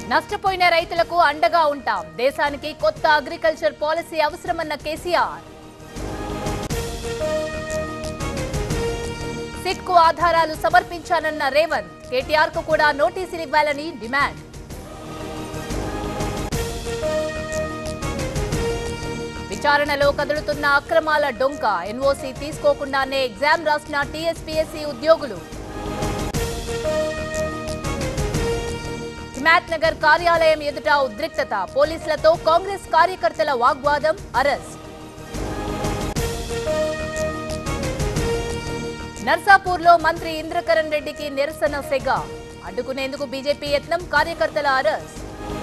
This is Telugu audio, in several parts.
నష్టపోయిన రైతులకు అండగా ఉంటాం దేశానికి కొత్త అగ్రికల్చర్ పాలసీ అవసరమన్న కేసీఆర్ సిట్కు ఆధారాలు సమర్పించానన్న రేవంత్ కేటీఆర్ కు కూడా నోటీసులు ఇవ్వాలని డిమాండ్ విచారణలో కదులుతున్న అక్రమాల డొంక ఎన్ఓసీ తీసుకోకుండానే ఎగ్జామ్ రాసిన టీఎస్పీఎస్సీ ఉద్యోగులు హిమాయత్ నగర్ కార్యాలయం ఎదుట ఉద్రిక్తత పోలీసులతో కాంగ్రెస్ కార్యకర్తల వాగ్వాదం అరెస్ట్ నర్సాపూర్లో మంత్రి ఇంద్రకరణ్ రెడ్డికి నిరసన సెగ అడ్డుకునేందుకు బీజేపీ యత్నం కార్యకర్తల అరెస్ట్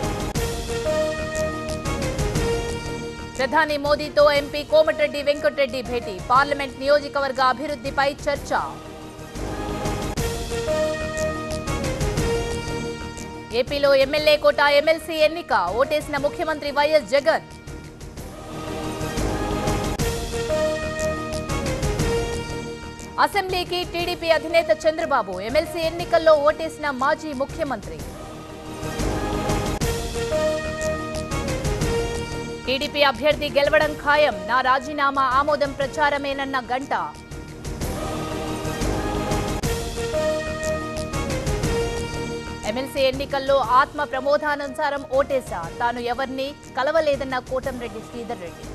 ప్రధాని మోదీతో ఎంపీ కోమటిరెడ్డి వెంకటరెడ్డి భేటీ పార్లమెంట్ నియోజకవర్గ అభివృద్ధిపై చర్చ ఏపీలో ఎమ్మెల్యే కోట ఎమ్మెల్సీ ఎన్నిక ఓటేసిన ముఖ్యమంత్రి వైఎస్ జగన్ అసెంబ్లీకి టీడీపీ అధినేత చంద్రబాబు ఎమ్మెల్సీ ఎన్నికల్లో ఓటేసిన మాజీ ముఖ్యమంత్రి టీడీపీ అభ్యర్థి గెలవడం ఖాయం నా రాజీనామా ఆమోదం ప్రచారమేనన్న గంట ఎమ్మెల్సీ ఎన్నికల్లో ఆత్మ ప్రమోదానుసారం ఓటేశా తాను ఎవరిని కలవలేదన్న కోటంరెడ్డి శ్రీధర్ రెడ్డి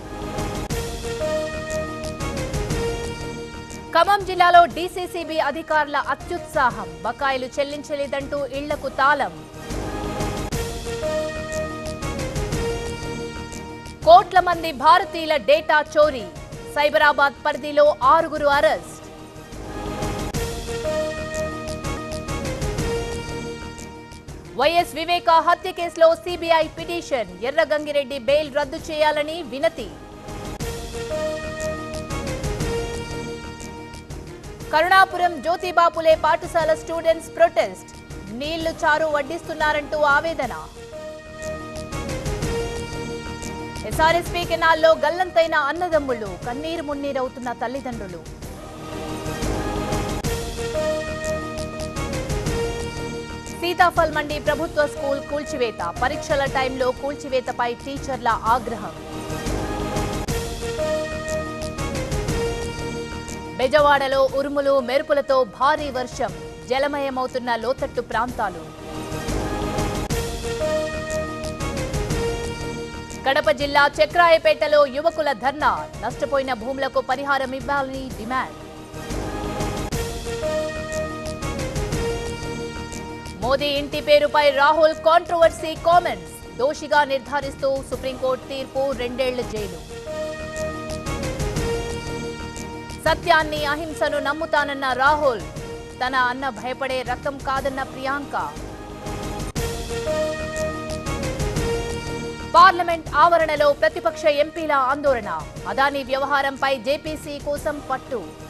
ఖమ్మం జిల్లాలో డీసీసీబీ అధికారుల అత్యుత్సాహం బకాయిలు చెల్లించలేదంటూ ఇళ్లకు తాళం కోట్ల మంది భారతీయుల డేటా చోరీ సైబరాబాద్ పరిధిలో ఆరుగురు అరెస్ట్ వైఎస్ వివేక హత్య కేసులో సిబిఐ పిటిషన్ ఎర్రగంగిరెడ్డి బెయిల్ రద్దు చేయాలని వినతి కరుణాపురం జ్యోతిబాపులే పాఠశాల స్టూడెంట్స్ ప్రొటెస్ట్ నీళ్లు చారు వడ్డిస్తున్నారంటూ ఆవేదన ఎస్ఆర్ఎస్పీ కెనాల్లో గల్లంతైన అన్నదమ్ముళ్ళు కన్నీరు మున్నీరవుతున్న తల్లిదండ్రులు సీతాఫల్ మండి ప్రభుత్వ స్కూల్ కూల్చివేత పరీక్షల టైంలో కూల్చివేతపై టీచర్ల ఆగ్రహం బెజవాడలో ఉరుములు మెరుపులతో భారీ వర్షం జలమయమవుతున్న లోతట్టు ప్రాంతాలు కడప జిల్లా చక్రాయపేటలో యువకుల ధర్నా నష్టపోయిన భూములకు పరిహారం ఇవ్వాలని డిమాండ్ మోదీ ఇంటి పేరుపై రాహుల్ కాంట్రవర్సీ కామెంట్స్ దోషిగా నిర్ధారిస్తూ సుప్రీంకోర్టు తీర్పు రెండేళ్ల జైలు సత్యాన్ని అహింసను నమ్ముతానన్న రాహుల్ తన అన్న భయపడే రకం కాదన్న ప్రియాంక పార్లమెంట్ ఆవరణలో ప్రతిపక్ష ఎంపీల ఆందోళన అదానీ వ్యవహారంపై జేపీసీ కోసం పట్టు